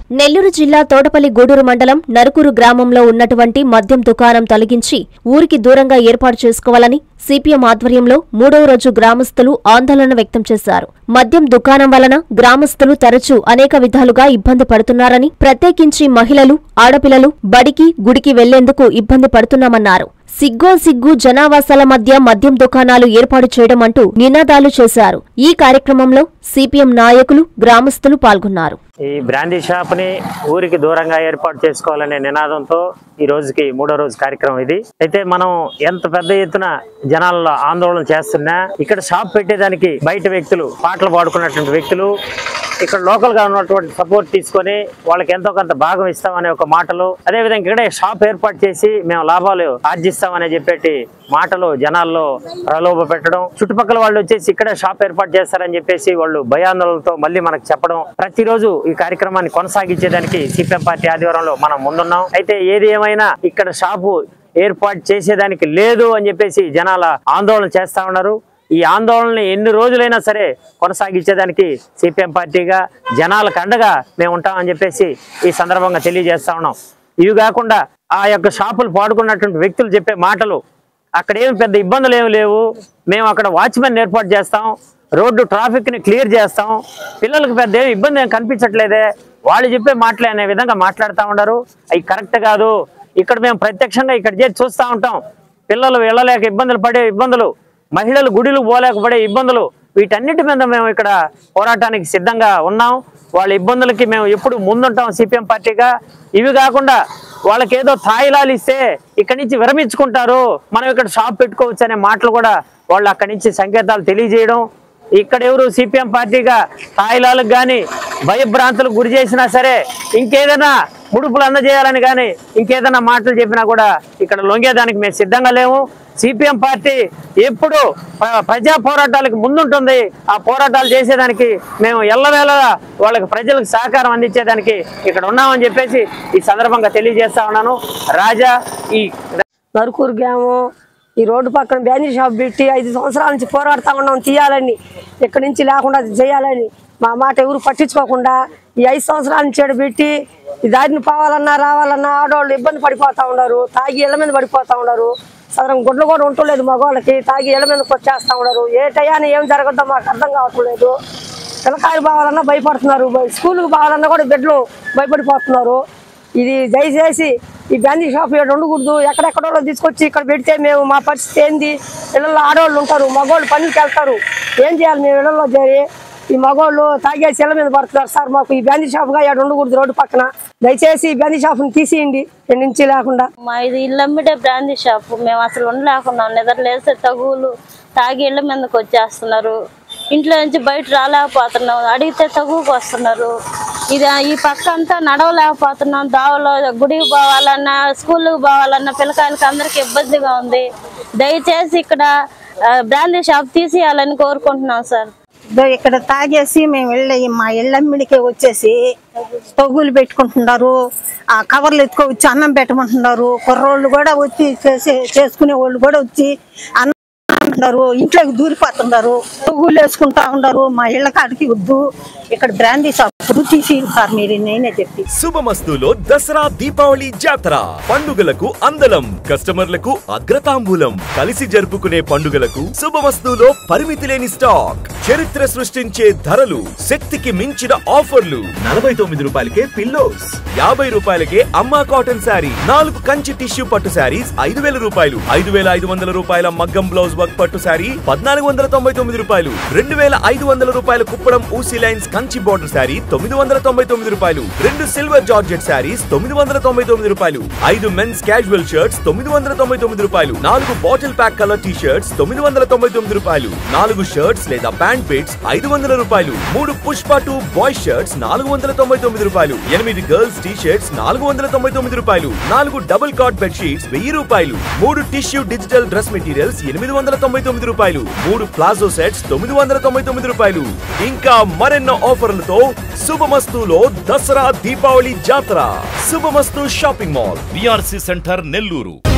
నెల్లూరు జిల్లా తోటపల్లి గూడూరు మండలం నరుకూరు గ్రామంలో ఉన్నటువంటి మద్యం దుకాణం తొలగించి ఊరికి దూరంగా ఏర్పాటు చేసుకోవాలని సిపిఎం ఆధ్వర్యంలో మూడవ రోజు గ్రామస్తులు ఆందోళన వ్యక్తం చేశారు మద్యం దుకాణం వలన గ్రామస్తులు తరచూ అనేక విధాలుగా ఇబ్బంది పడుతున్నారని ప్రత్యేకించి మహిళలు ఆడపిల్లలు బడికి గుడికి వెళ్లేందుకు ఇబ్బంది పడుతున్నామన్నారు సిగ్గో సిగ్గు జనావాసాల మధ్య మద్యం దుకాణాలు ఏర్పాటు చేయడం అంటూ నినాదాలు చేశారు ఈ కార్యక్రమంలో సిపిఎం నాయకులు గ్రామస్తులు పాల్గొన్నారు ఈ బ్రాందీ షాప్ ని ఊరికి దూరంగా ఏర్పాటు చేసుకోవాలనే నినాదంతో ఈ రోజుకి మూడో రోజు కార్యక్రమం ఇది అయితే మనం ఎంత పెద్ద ఎత్తున జనాల్లో ఆందోళన చేస్తున్నా ఇక్కడ షాప్ పెట్టేదానికి బయట వ్యక్తులు పాటలు పాడుకున్నటువంటి వ్యక్తులు ఇక్కడ లోకల్ గా ఉన్నటువంటి సపోర్ట్ తీసుకొని వాళ్ళకి ఎంతో కొంత భాగం ఇస్తామనే ఒక మాటలు అదే విధంగా ఇక్కడే షాప్ ఏర్పాటు చేసి మేము లాభాలు ఆర్జిస్తామని చెప్పేటి మాటలు జనాల్లో ప్రలోభ పెట్టడం చుట్టుపక్కల వాళ్ళు వచ్చేసి ఇక్కడే షాప్ ఏర్పాటు చేస్తారని చెప్పేసి వాళ్ళు భయాందోళనతో మళ్ళీ మనకు చెప్పడం ప్రతిరోజు ఈ కార్యక్రమాన్ని కొనసాగించేదానికి సిపిఎం పార్టీ ఆధ్వర్యంలో మనం ముందున్నాం అయితే ఏది ఏమైనా ఇక్కడ షాపు ఏర్పాటు చేసేదానికి లేదు అని చెప్పేసి జనాల ఆందోళన చేస్తా ఉన్నారు ఈ ఆందోళనని ఎన్ని రోజులైనా సరే కొనసాగించేదానికి సిపిఎం పార్టీగా జనాలకు అండగా మేము ఉంటామని చెప్పేసి ఈ సందర్భంగా తెలియజేస్తా ఉన్నాం ఇవి కాకుండా ఆ యొక్క షాపులు పాడుకున్నటువంటి వ్యక్తులు చెప్పే మాటలు అక్కడ ఏమి పెద్ద ఇబ్బందులు ఏమి లేవు మేము అక్కడ వాచ్మెన్ ఏర్పాటు చేస్తాం రోడ్డు ట్రాఫిక్ ని క్లియర్ చేస్తాం పిల్లలకు పెద్ద ఏమి ఇబ్బంది ఏం కనిపించట్లేదే వాళ్ళు చెప్పే మాటలే అనే విధంగా మాట్లాడుతూ ఉన్నారు అవి కరెక్ట్ కాదు ఇక్కడ మేము ప్రత్యక్షంగా ఇక్కడ చేసి చూస్తూ ఉంటాం పిల్లలు వెళ్ళలేక ఇబ్బందులు పడే ఇబ్బందులు మహిళలు గుడిలు పోలేకపోయే ఇబ్బందులు వీటన్నిటి మీద మేము ఇక్కడ పోరాటానికి సిద్ధంగా ఉన్నాం వాళ్ళ ఇబ్బందులకి మేము ఎప్పుడు ముందుంటాం సిపిఎం పార్టీగా ఇవి కాకుండా వాళ్ళకి ఏదో తాయిలాలు ఇస్తే ఇక్కడి నుంచి విరమించుకుంటారు మనం ఇక్కడ షాప్ పెట్టుకోవచ్చు అనే మాటలు కూడా వాళ్ళు అక్కడి నుంచి సంకేతాలు తెలియజేయడం ఇక్కడ ఎవరు సిపిఎం పార్టీగా తాయిలాలకు కానీ భయభ్రాంతులకు గురి చేసినా సరే ఇంకేదైనా ముడుపులు అందజేయాలని కానీ ఇంకేదైనా మాటలు చెప్పినా కూడా ఇక్కడ లొంగేదానికి మేము సిద్ధంగా లేము సిపిఎం పార్టీ ఎప్పుడు ప్ర- ప్రజా పోరాటాలకు ముందుంటుంది ఆ పోరాటాలు చేసేదానికి మేము ఎల్లవేళలా వాళ్ళకి ప్రజలకు సహకారం అందించేదానికి ఇక్కడ ఉన్నామని చెప్పేసి ఈ సందర్భంగా తెలియజేస్తా ఉన్నాను రాజా ఈ నరుకూరు గ్రామం ఈ రోడ్డు పక్కన బ్యాంజీ షాప్ పెట్టి ఐదు సంవత్సరాల నుంచి పోరాడుతా ఉన్నాం తీయాలని ఇక్కడి నుంచి లేకుండా అది చేయాలని మా మాట ఎవరు పట్టించుకోకుండా ఈ ఐదు సంవత్సరాల నుంచి ఈడ పెట్టి ఈ దారిని పోవాలన్నా రావాలన్నా ఆడవాళ్ళు ఇబ్బంది పడిపోతా ఉన్నారు తాగి ఇళ్ళ మీద పడిపోతా ఉన్నారు సదరం గుడ్లు కూడా ఉంటలేదు మగవాళ్ళకి తాగి ఇళ్ళ మీదకి వచ్చేస్తా ఉన్నారు ఏ టయాన్ని ఏం జరగద్దో మాకు అర్థం కావట్లేదు పిల్లకాయలు పోవాలన్నా భయపడుతున్నారు స్కూల్కి పోవాలన్నా కూడా బిడ్డలు భయపడిపోతున్నారు ఇది దయచేసి ఈ బ్యాండీ షాప్ ఇక్కడ ఉండకూడదు ఎక్కడెక్కడో తీసుకొచ్చి ఇక్కడ పెడితే మేము మా పరిస్థితి ఏంది ఇళ్ళల్లో ఆడవాళ్ళు ఉంటారు మగవాళ్ళు పనులకి వెళ్తారు ఏం చేయాలి మేము ఇళ్ళల్లో చేరి ఈ మగవాళ్ళు తాగేసి ఇళ్ళ మీద పడుతున్నారు సార్ మాకు ఈ బ్యాండీ షాప్గా ఇక్కడ ఉండకూడదు రోడ్డు పక్కన దయచేసి ఈ బ్యాండీ షాప్ని తీసేయండి ఇక్కడ నుంచి లేకుండా మా ఇది ఇల్లు అమ్మిడే బ్రాందీ షాప్ మేము అసలు ఉండలేకున్నాం నిద్రలేసే తగువులు తాగి ఇళ్ళ మీదకి వచ్చేస్తున్నారు ఇంట్లో నుంచి బయట రాలేకపోతున్నాం అడిగితే తగువుకు వస్తున్నారు ఇది ఈ పక్క అంతా నడవలేకపోతున్నాం దావలో గుడికి పోవాలన్నా స్కూల్కి పోవాలన్నా పిల్లకాయలకి అందరికి ఇబ్బందిగా ఉంది దయచేసి ఇక్కడ ఆ, బ్రాందీ షాప్ తీసేయాలని కోరుకుంటున్నాం సార్ ఇదో ఇక్కడ తాగేసి మేము వెళ్ళి మా ఇళ్ళమ్మిడికి వచ్చేసి తొగులు పెట్టుకుంటున్నారు ఆ కవర్లు ఎత్తుకో వచ్చి అన్నం పెట్టమంటున్నారు కుర్రోళ్ళు కూడా వచ్చి చేసే చేసుకునే వాళ్ళు కూడా వచ్చి అన్నం అంటున్నారు ఇంట్లోకి దూరిపోతున్నారు తొగులు వేసుకుంటా ఉన్నారు మా ఇళ్ళ కాడికి వద్దు ఇక్కడ బ్రాందీ షాప్ తీసి సార్ మీరు నేనే చెప్పి శుభమస్తులో దసరా దీపావళి జాతర పండుగలకు అందలం కస్టమర్లకు అగ్రతాంబూలం కలిసి జరుపుకునే పండుగలకు శుభమస్తులో పరిమితి లేని స్టాక్ చరిత్ర సృష్టించే ధరలు శక్తికి మించిన ఆఫర్లు నలభై తొమ్మిది రూపాయలకే పిల్లోస్ యాభై రూపాయలకే అమ్మా కాటన్ శారీ నాలుగు కంచి టిష్యూ పట్టు శారీస్ ఐదు వేల రూపాయలు ఐదు వేల ఐదు వందల రూపాయల మగ్గం బ్లౌజ్ వర్క్ పట్టు శారీ పద్నాలుగు వందల తొంభై తొమ్మిది రూపాయలు రెండు వేల ఐదు వందల రూపాయల కుప్పడం ఊసీ లైన్స్ కంచి బోర్డర్ శారీ తొమ్మిది వందల తొంభై తొమ్మిది రూపాయలు రెండు సిల్వర్ జార్జెట్ శారీస్ తొమ్మిది వందల తొంభై తొమ్మిది రూపాయలు ఐదు మెన్స్ క్యాజువల్ షర్ట్స్ తొమ్మిది వందల తొంభై తొమ్మిది రూపాయలు నాలుగు bottle pack colour T shirts తొమ్మిది వందల తొంభై తొమ్మిది రూపాయలు నాలుగు షర్ట్స్ లేదా ప్యాంట్ పిట్స్ ఐదు వందల రూపాయలు మూడు పుష్ప టూ బాయ్ షర్ట్స్ నాలుగు వందల తొంభై తొమ్మిది రూపాయలు ఎనిమిది గర్ల్స్ టీ షర్ట్స్ నాలుగు వందల తొంభై తొమ్మిది రూపాయలు నాలుగు డబుల్ కాట్ బెడ్ షీట్స్ వెయ్యి రూపాయలు మూడు టిష్యూ డిజిటల్ డ్రెస్ మెటీరియల్స్ ఎనిమిది వందల తొంభై తొమ్మిది రూపాయలు మూడు ప్లాజో సెట్స్ తొమ్మిది వందల తొంభై తొమ్మిది రూపాయలు ఇంకా మరెన్నో ఆఫర్లతో శుభమస్తులో దసరా దీపావళి జాతర Shubhamastu shopping mall VRC centre Nellore